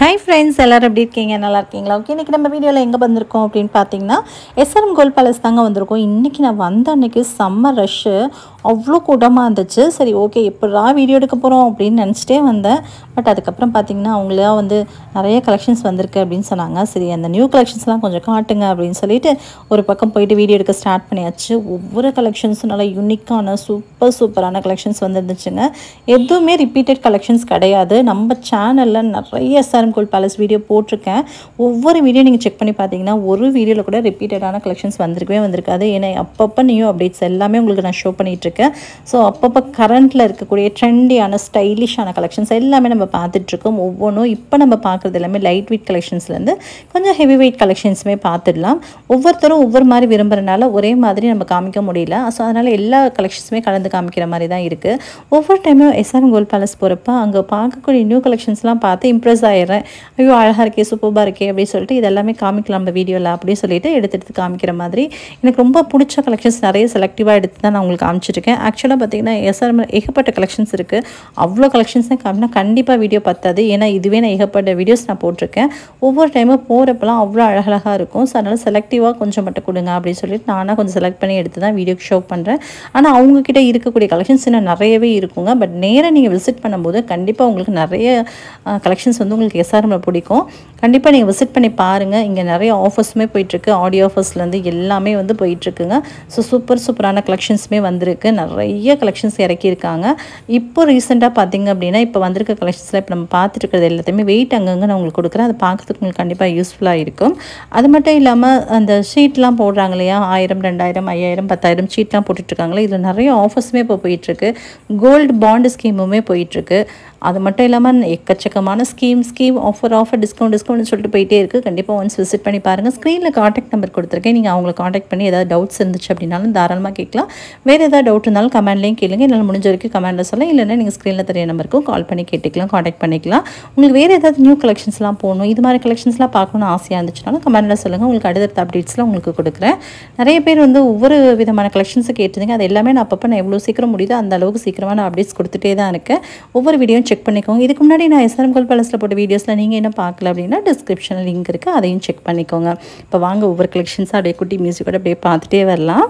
Hi friends எல்லோரும் எப்படி இருக்கீங்க நல்லா இருக்கீங்களா ஓகே இன்றைக்கி நம்ம வீடியோவில் எங்கே வந்திருக்கோம் அப்படின்னு பார்த்தீங்கன்னா எஸ்ஆர்எம் கோல் பேலஸ் தாங்க வந்திருக்கோம் இன்றைக்கி நான் வந்த அன்னைக்கு செம்ம ரஷ்ஷு அவ்வளோ கூட்டமாக இருந்துச்சு சரி ஓகே எப்படா வீடியோ எடுக்க போகிறோம் அப்படின்னு நினச்சிட்டே வந்தேன் பட் அதுக்கப்புறம் பார்த்தீங்கன்னா அவங்களா வந்து நிறைய கலெக்ஷன்ஸ் வந்திருக்கு அப்படின்னு சொன்னாங்க சரி அந்த நியூ கலெக்ஷன்ஸ்லாம் கொஞ்சம் காட்டுங்க அப்படின்னு சொல்லிட்டு ஒரு பக்கம் போயிட்டு வீடியோ எடுக்க ஸ்டார்ட் பண்ணியாச்சு ஒவ்வொரு கலெக்ஷன்ஸும் நல்லா யூனிக்கான சூப்பர் சூப்பரான கலெக்ஷன்ஸ் வந்துருந்துச்சுங்க எதுவுமே ரிப்பீட்டட் கலெக்ஷன்ஸ் கிடையாது நம்ம சேனலில் நிறைய எஸ்ஆர்எம் கோல் பேலஸ் வீடியோ போட்டிருக்கேன் ஒவ்வொரு வீடியோ நீங்கள் செக் பண்ணி பார்த்தீங்கன்னா ஒரு வீடியோவில் கூட ரிப்பீட்டடான கலெக்ஷன்ஸ் வந்திருக்கவே வந்திருக்காது ஏன்னா அப்பப்போ நியூ அப்டேட்ஸ் எல்லாமே உங்களுக்கு நான் ஷோ பண்ணிகிட்ருக்கேன் ஸோ அப்பப்போ கரண்ட்டில் இருக்கக்கூடிய ட்ரெண்டியான ஸ்டைலிஷான கலெக்ஷன்ஸ் எல்லாமே நம்ம பார்த்துட்ருக்கோம் ஒவ்வொன்றும் இப்போ நம்ம பார்க்குறது எல்லாமே லைட் வெயிட் கலெக்ஷன்ஸ்லேருந்து கொஞ்சம் ஹெவி வெயிட் கலெக்ஷன்ஸுமே பார்த்துடலாம் ஒவ்வொருத்தரும் ஒவ்வொரு மாதிரி விரும்புகிறனால ஒரே மாதிரி நம்ம காமிக்க முடியல ஸோ அதனால் எல்லா கலெக்ஷன்ஸுமே கலந்து காமிக்கிற மாதிரி தான் இருக்குது ஒவ்வொரு டைமும் எஸ்ஆர்எம் கோல் பேலஸ் போகிறப்ப அங்கே பார்க்கக்கூடிய நியூ கலெக்ஷன்ஸ்லாம் பார்த்து இம்ப்ரெஸ் ஆயிடுறேன் ஐயோ அழகாக இருக்கே சூப்பராக இருக்கே அப்படின்னு சொல்லிட்டு இதெல்லாமே காமிக்கலாம் நம்ம வீடியோவில் அப்படின்னு சொல்லிட்டு எடுத்து எடுத்து காமிக்கிற மாதிரி எனக்கு ரொம்ப பிடிச்ச கலெக்ஷன்ஸ் நிறைய செலக்டிவாக எடுத்து தான் நான் உங்களுக்கு காமிச்சிருக்கேன் ஆக்சுவலாக பார்த்தீங்கன்னா எஸ்ஆர்எம் ஏகப்பட்ட கலெக்ஷன்ஸ் இருக்குது அவ்வளோ கலெக்ஷன்ஸ் தான் காமினா கண்டிப்பாக வீடியோ பத்தாது ஏன்னா இதுவே நான் ஏகப்பட்ட வீடியோஸ் நான் போட்டிருக்கேன் ஒவ்வொரு டைமும் போகிறப்பெல்லாம் அவ்வளோ அழகழகாக இருக்கும் ஸோ அதனால் செலக்டிவாக கொஞ்சம் மட்டும் கொடுங்க அப்படின்னு சொல்லிட்டு நானாக கொஞ்சம் செலக்ட் பண்ணி எடுத்து தான் வீடியோக்கு ஷோ பண்ணுறேன் ஆனால் அவங்கக்கிட்ட இருக்கக்கூடிய கலெக்ஷன்ஸ் இன்னும் நிறையவே இருக்குங்க பட் நேராக நீங்கள் விசிட் பண்ணும்போது கண்டிப்பாக உங்களுக்கு நிறைய கலெக்ஷன்ஸ் வந்து உங்களுக்கு எஸ்ஆர்எம்ல பிடிக்கும் கண்டிப்பாக நீங்கள் விசிட் பண்ணி பாருங்கள் இங்கே நிறைய ஆஃபர்ஸுமே போயிட்டுருக்கு ஆடியோ ஆஃபர்ஸ்லேருந்து எல்லாமே வந்து போயிட்டுருக்குங்க ஸோ சூப்பர் சூப்பரான கலெக்ஷன்ஸுமே வந்திருக்கு நிறைய கலெக்ஷன்ஸ் இறக்கியிருக்காங்க இப்போ ரீசெண்டாக பார்த்தீங்க அப்படின்னா இப்போ வந்திருக்க கலெக்ஷன்ஸில் இப்போ நம்ம பார்த்துட்டு இருக்கிறது எல்லாத்தையுமே வெயிட் அங்கங்கே நான் உங்களுக்கு கொடுக்குறேன் அதை பார்க்கறதுக்கு உங்களுக்கு கண்டிப்பாக யூஸ்ஃபுல்லாக இருக்கும் அது மட்டும் இல்லாமல் அந்த ஷீட்லாம் போடுறாங்க இல்லையா ஆயிரம் ரெண்டாயிரம் ஐயாயிரம் பத்தாயிரம் ஷீட்லாம் போட்டுட்ருக்காங்களே இதில் நிறைய ஆஃபர்ஸுமே இப்போ போயிட்டுருக்கு கோல்டு பாண்டு ஸ்கீமுமே போயிட்டுருக்கு அது மட்டும் இல்லாமல் எக்கச்சக்கமான scheme scheme offer offer discount discount சொல்லிட்டு போயிட்டே இருக்குது கண்டிப்பாக ஒன்ஸ் விசிட் பண்ணி பாருங்கள் ஸ்க்ரீனில் காண்டாக்ட் நம்பர் கொடுத்துருக்கேன் நீங்கள் அவங்களை காண்டாக்ட் பண்ணி ஏதாவது டவுட்ஸ் இருந்துச்சு அப்படின்னாலும் தாராளமாக கேட்கலாம் வேறு ஏதாவது டவுட் இருந்தாலும் கமெண்ட்லேயும் கேளுங்க என்னால் முடிஞ்ச வரைக்கும் கமெண்ட்டில் சொல்லலாம் இல்லைன்னா நீங்கள் ஸ்க்ரீனில் தெரிய நம்பருக்கும் கால் பண்ணி கேட்டுக்கலாம் காண்டாக்ட் பண்ணிக்கலாம் உங்களுக்கு வேறு ஏதாவது நியூ கலெக்ஷன்ஸ்லாம் போகணும் இது மாதிரி கலெக்ஷன்ஸ்லாம் பார்க்கணும்னு ஆசையாக இருந்துச்சுனாலும் கமெண்ட்டில் சொல்லுங்கள் உங்களுக்கு அடுத்தடுத்த அப்டேட்ஸ்லாம் உங்களுக்கு கொடுக்குறேன் நிறைய பேர் வந்து ஒவ்வொரு விதமான கலெக்ஷன்ஸை கேட்டிருந்தீங்க அது எல்லாமே நான் அப்பப்போ நான் எவ்வளோ சீக்கிரம் முடியுதோ அந்த அளவுக்கு சீக்கிரமான அப்டேட்ஸ் கொடுத்துட்டே தான் இருக்கேன் ஒவ்வொரு வீடியோ செக் பண்ணிக்கோங்க இதுக்கு முன்னாடி நான் எஸ்ஆர்எம் கோல் பேலஸில் போட்ட வீடியோஸில் நீங்கள் என்ன பார்க்கல அப்படின்னா டிஸ்கிரிப்ஷனில் லிங்க் இருக்குது அதையும் செக் பண்ணிக்கோங்க இப்போ வாங்க ஒவ்வொரு கலெக்ஷன்ஸாக அப்படியே குட்டி மியூசிக்கோட அப்படியே பார்த்துட்டே வரலாம்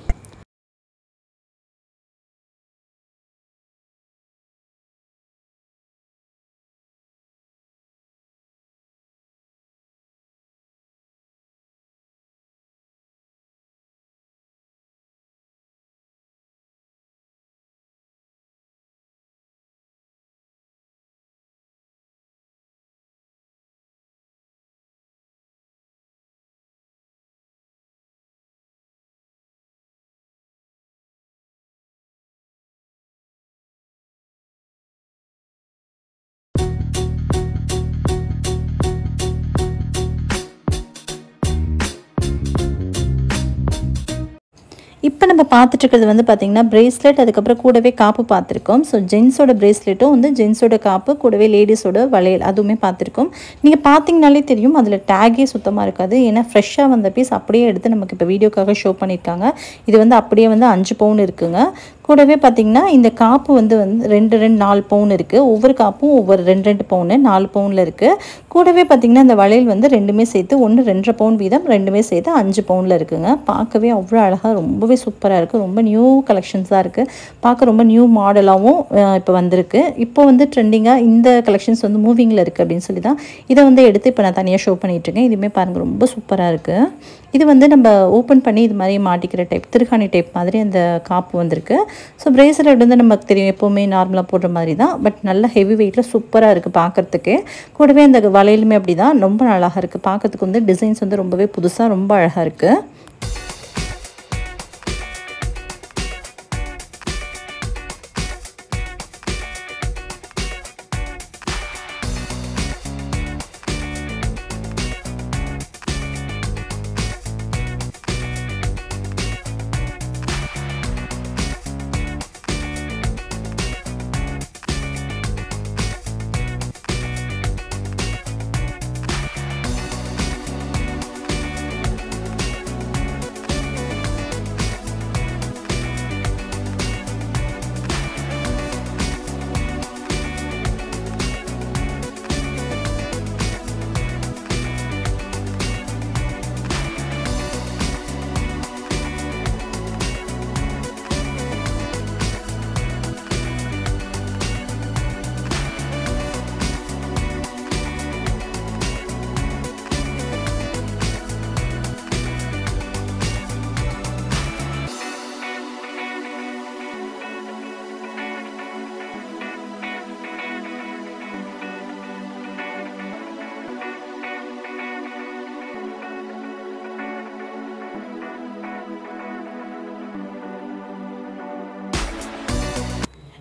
இப்போ நம்ம பார்த்துட்டு இருக்கிறது வந்து பார்த்திங்கன்னா பிரேஸ்லெட் அதுக்கப்புறம் கூடவே காப்பு பார்த்துருக்கோம் ஸோ ஜென்ஸோட பிரேஸ்லெட்டும் வந்து ஜென்ஸோட காப்பு கூடவே லேடிஸோட வளையல் அதுவுமே பார்த்துருக்கோம் நீங்கள் பார்த்தீங்கனாலே தெரியும் அதில் டேகே சுத்தமாக இருக்காது ஏன்னா ஃப்ரெஷ்ஷாக வந்த பீஸ் அப்படியே எடுத்து நமக்கு இப்போ வீடியோக்காக ஷோ பண்ணியிருக்காங்க இது வந்து அப்படியே வந்து அஞ்சு பவுன் இருக்குங்க கூடவே பார்த்திங்கன்னா இந்த காப்பு வந்து வந்து ரெண்டு ரெண்டு நாலு பவுன் இருக்குது ஒவ்வொரு காப்பும் ஒவ்வொரு ரெண்டு ரெண்டு பவுனு நாலு பவுனில் இருக்குது கூடவே பார்த்திங்கன்னா இந்த வளையல் வந்து ரெண்டுமே சேர்த்து ஒன்று ரெண்டரை பவுன் வீதம் ரெண்டுமே சேர்த்து அஞ்சு பவுனில் இருக்குங்க பார்க்கவே அவ்வளோ அழகாக ரொம்பவே சூப்பராக இருக்குது ரொம்ப நியூ கலெக்ஷன்ஸாக இருக்குது பார்க்க ரொம்ப நியூ மாடலாகவும் இப்போ வந்திருக்கு இப்போ வந்து ட்ரெண்டிங்காக இந்த கலெக்ஷன்ஸ் வந்து மூவிங்கில் இருக்குது அப்படின்னு சொல்லி தான் இதை வந்து எடுத்து இப்போ நான் தனியாக ஷோ பண்ணிகிட்ருக்கேன் இதுவுமே பாருங்கள் ரொம்ப சூப்பராக இருக்குது இது வந்து நம்ம ஓப்பன் பண்ணி இது மாதிரி மாட்டிக்கிற டைப் திருகாணி டைப் மாதிரி அந்த காப்பு வந்திருக்கு ஸோ பிரேஸ்லெட் வந்து நமக்கு தெரியும் எப்போவுமே நார்மலாக போடுற மாதிரி தான் பட் நல்ல ஹெவி வெயிட்டில் சூப்பராக இருக்குது பார்க்குறதுக்கு கூடவே அந்த வளையலுமே அப்படி தான் ரொம்ப அழகாக இருக்குது பார்க்கறதுக்கு வந்து டிசைன்ஸ் வந்து ரொம்பவே புதுசாக ரொம்ப அழகாக இருக்குது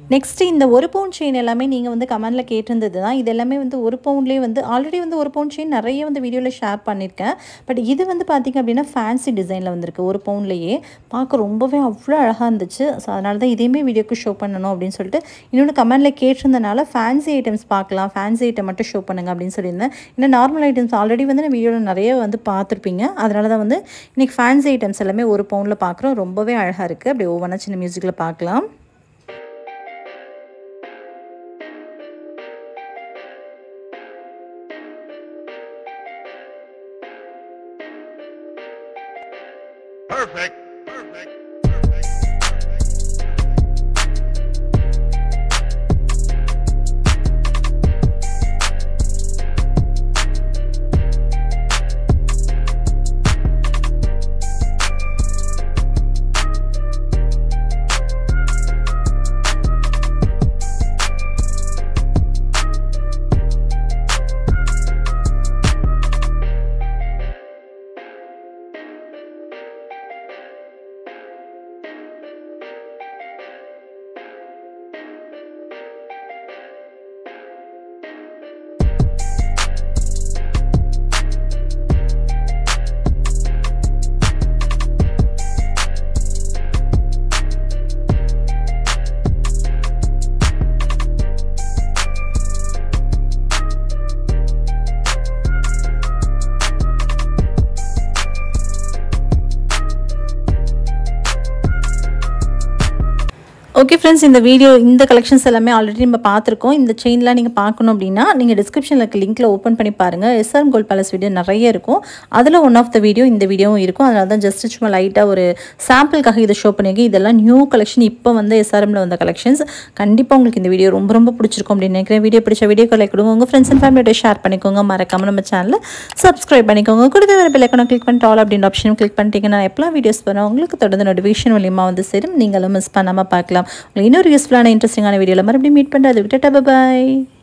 நெக்ஸ்ட்டு இந்த ஒரு பவுன் செயின் எல்லாமே நீங்கள் வந்து கமெண்டில் கேட்டிருந்தது தான் இது எல்லாமே வந்து ஒரு பவுண்ட்லேயே வந்து ஆல்ரெடி வந்து ஒரு பவுன் செயின் நிறைய வந்து வீடியோவில் ஷேர் பண்ணியிருக்கேன் பட் இது வந்து பார்த்திங்க அப்படின்னா ஃபேன்சி டிசைனில் வந்திருக்கு ஒரு பவுண்ட்லேயே பார்க்க ரொம்பவே அவ்வளோ அழகாக இருந்துச்சு ஸோ அதனால தான் இதையுமே வீடியோக்கு ஷோ பண்ணணும் அப்படின்னு சொல்லிட்டு இன்னொன்று கமெண்டில் கேட்டிருந்தனால ஃபேன்சி ஐட்டம்ஸ் பார்க்கலாம் ஃபேன்சி ஐட்டம் மட்டும் ஷோ பண்ணுங்க அப்படின்னு சொல்லியிருந்தேன் இன்னும் நார்மல் ஐட்டம்ஸ் ஆல்ரெடி வந்து நான் வீடியோவில் நிறைய வந்து பார்த்துருப்பீங்க அதனால தான் வந்து இன்றைக்கி ஃபேன்சி ஐட்டம்ஸ் எல்லாமே ஒரு பவுண்டில் பார்க்குறோம் ரொம்பவே அழகாக இருக்குது அப்படி ஒவ்வொன்றா சின்ன மியூசிக்கில் பார்க்கலாம் Perfect. Perfect. Perfect. Perfect. Okay friends இந்த வீடியோ இந்த கலெக்ஷன்ஸ் எல்லாமே ஆல்ரெடி நம்ம பார்த்துருக்கோம் இந்த செயின்லாம் நீங்கள் பார்க்கணும் அப்படின்னா நீங்கள் டிஸ்கிரிப்ஷனில் இருக்க லிங்க்கில் ஓப்பன் பண்ணி பாருங்கள் எஸ்ஆர்எம் கோல்ட் பேலஸ் வீடியோ நிறைய இருக்கும் அதில் ஒன் ஆஃப் த வீடியோ இந்த வீடியோவும் இருக்கும் அதனால தான் ஜஸ்ட் சும்மா லைட்டாக ஒரு சாம்பிளுக்காக இதை ஷோ பண்ணியிருக்கேன் இதெல்லாம் நியூ கலெக்ஷன் இப்போ வந்து எஸ்ஆர்எம்ல வந்த கலெக்ஷன்ஸ் கண்டிப்பாக உங்களுக்கு இந்த வீடியோ ரொம்ப ரொம்ப பிடிச்சிருக்கும் அப்படின்னு நினைக்கிறேன் வீடியோ பிடிச்ச வீடியோ லைக் கொடுங்க உங்கள் ஃப்ரெண்ட்ஸ் அண்ட் ஃபேமிலியோட ஷேர் பண்ணிக்கோங்க மறக்காம நம்ம சேனலில் சப்ஸ்கிரைப் பண்ணிக்கோங்க கொடுத்த வர பெல்லைக்கணும் கிளிக் பண்ணிட்டு ஆல் அப்படின்ற ஆப்ஷன் கிளிக் பண்ணிட்டீங்கன்னா நான் எப்பலாம் வீடியோஸ் வரேன் உங்களுக்கு தொடர்ந்து நோட்டிஃபிகேஷன் மூலியமாக வந்து சேரும் நீங்களும் மிஸ் பண்ணாமல் பார்க்கலாம் உங்களுக்கு இன்னொரு யூஸ்ஃபுல்லான இன்ட்ரெஸ்டிங்கான வீடியோவில் மறுபடியும் மீட் பண்ணுறது விட்டுட்டா பாய்